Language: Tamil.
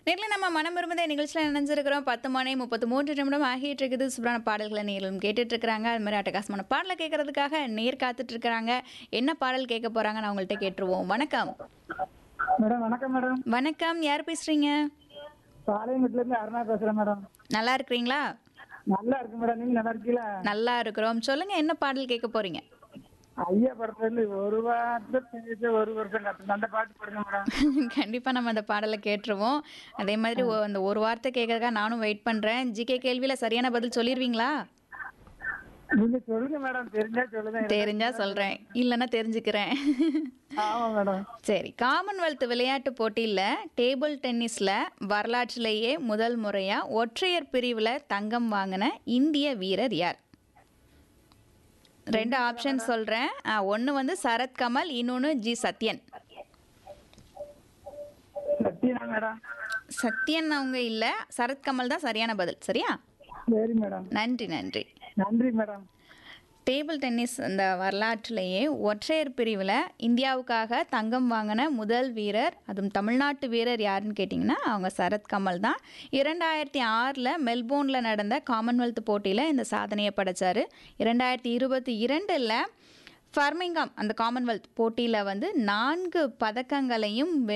நேர்ல நம்ம மனம் விரும்புத நிகழ்ச்சியில் நினைஞ்சிருக்கிறோம் பத்து மணி முப்பத்து மூன்று நிமிடம் ஆகிட்டு இருக்குது சூப்பரான பாடல்களை நேர்களும் கேட்டுட்டு இருக்கிறாங்க அது மாதிரி அட்டகாசமான பாடலை கேட்கறதுக்காக நேர் காத்துட்டு இருக்கிறாங்க என்ன பாடல் கேட்க போறாங்க நான் உங்கள்கிட்ட கேட்டுருவோம் வணக்கம் மேடம் வணக்கம் மேடம் வணக்கம் யார் பேசுறீங்க பாளையங்குட்டில இருந்து அருணா பேசுறேன் மேடம் நல்லா இருக்கிறீங்களா நல்லா இருக்கு மேடம் நீங்க நல்லா இருக்கீங்களா நல்லா இருக்கிறோம் சொல்லுங்க என்ன பாடல் கேட்க போறீங்க ஐயா படத்துல இருந்து ஒரு வாரத்தை பேச ஒரு வருஷம் கத்து அந்த பாட்டு போடுங்க மேடம் கண்டிப்பா நம்ம அந்த பாடலை கேட்டுருவோம் அதே மாதிரி ஒ- அந்த ஒரு வார்த்தை கேட்கறதுக்காக நானும் வெயிட் பண்றேன் ஜிகே கேள்வியில சரியான பதில் சொல்லிடுவீங்களா நீங்க சொல்லுங்க மேடம் தெரிஞ்சா சொல்லுங்க தெரிஞ்சா சொல்றேன் இல்லைன்னா தெரிஞ்சுக்கிறேன் ஆமா மேடம் சரி காமன்வெல்த் விளையாட்டு போட்டியில் டேபிள் டென்னிஸில் வரலாற்றிலேயே முதல் முறையாக ஒற்றையர் பிரிவில் தங்கம் வாங்கின இந்திய வீரர் யார் ரெண்டு ஆப்ஷன் சொல்கிறேன் ஒன்று வந்து சரத் கமல் இன்னொன்று ஜி சத்யன் சத்தியனா மேடம் சத்யன் அவங்க இல்லை சரத் கமல் தான் சரியான பதில் சரியா சரி மேடம் நன்றி நன்றி நன்றி மேடம் டேபிள் டென்னிஸ் அந்த வரலாற்றிலேயே ஒற்றையர் பிரிவில் இந்தியாவுக்காக தங்கம் வாங்கின முதல் வீரர் அதுவும் தமிழ்நாட்டு வீரர் யாருன்னு கேட்டிங்கன்னா அவங்க சரத் கமல் தான் இரண்டாயிரத்தி ஆறில் மெல்போர்னில் நடந்த காமன்வெல்த் போட்டியில் இந்த சாதனையை படைச்சார் இரண்டாயிரத்தி இருபத்தி இரண்டில் ஃபர்மிங்காம் அந்த காமன்வெல்த் போட்டியில் வந்து நான்கு பதக்கங்களையும் வெ